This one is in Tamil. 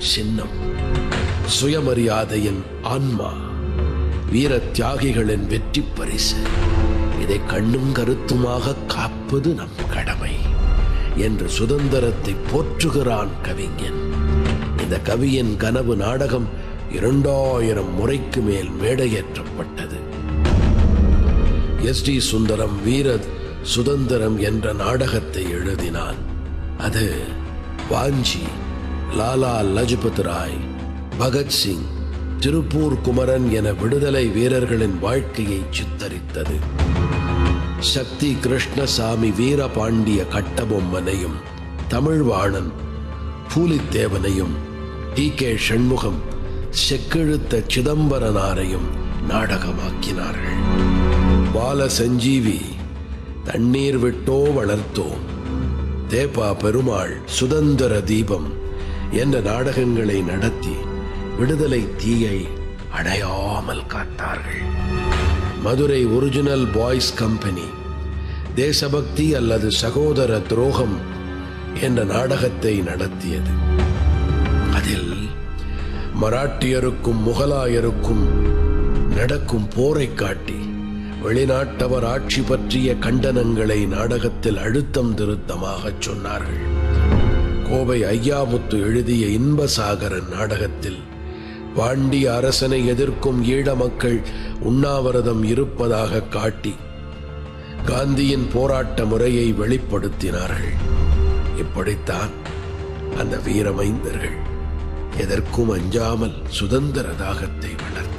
சின்னம் சுயமரியாதையின் ஆன்மா வீர தியாகிகளின் வெற்றி பரிசு இதை கண்ணும் கருத்துமாக காப்பது நம் கடமை என்று சுதந்திரத்தை போற்றுகிறான் கவிஞன் இந்த கவியின் கனவு நாடகம் இரண்டாயிரம் முறைக்கு மேல் மேடையேற்றப்பட்டது எஸ் டி சுந்தரம் வீர சுதந்திரம் என்ற நாடகத்தை எழுதினான் அது வாஞ்சி லாலா லஜபத் ராய் பகத்சிங் திருப்பூர் குமரன் என விடுதலை வீரர்களின் வாழ்க்கையை சித்தரித்தது சக்தி கிருஷ்ணசாமி வீரபாண்டிய கட்டபொம்மனையும் தமிழ்வாணன் பூலித்தேவனையும் டி கே சண்முகம் செக்கெழுத்த சிதம்பரனாரையும் நாடகமாக்கினார்கள் பால சஞ்சீவி தண்ணீர் விட்டோ வளர்த்தோம் தேப்பா பெருமாள் சுதந்திர தீபம் என்ற நாடகங்களை நடத்தி விடுதலை தீயை அடையாமல் காத்தார்கள் மதுரை ஒரிஜினல் பாய்ஸ் கம்பெனி தேசபக்தி அல்லது சகோதர துரோகம் என்ற நாடகத்தை நடத்தியது அதில் மராட்டியருக்கும் முகலாயருக்கும் நடக்கும் போரை காட்டி வெளிநாட்டவர் ஆட்சி பற்றிய கண்டனங்களை நாடகத்தில் அழுத்தம் திருத்தமாகச் சொன்னார்கள் கோவை ஐயாமுத்து எழுதிய இன்பசாகரன் நாடகத்தில் பாண்டிய அரசனை எதிர்க்கும் ஈழ மக்கள் உண்ணாவிரதம் இருப்பதாக காட்டி காந்தியின் போராட்ட முறையை வெளிப்படுத்தினார்கள் இப்படித்தான் அந்த வீரமைந்தர்கள் எதற்கும் அஞ்சாமல் சுதந்திர தாகத்தை வளர்த்தார்கள்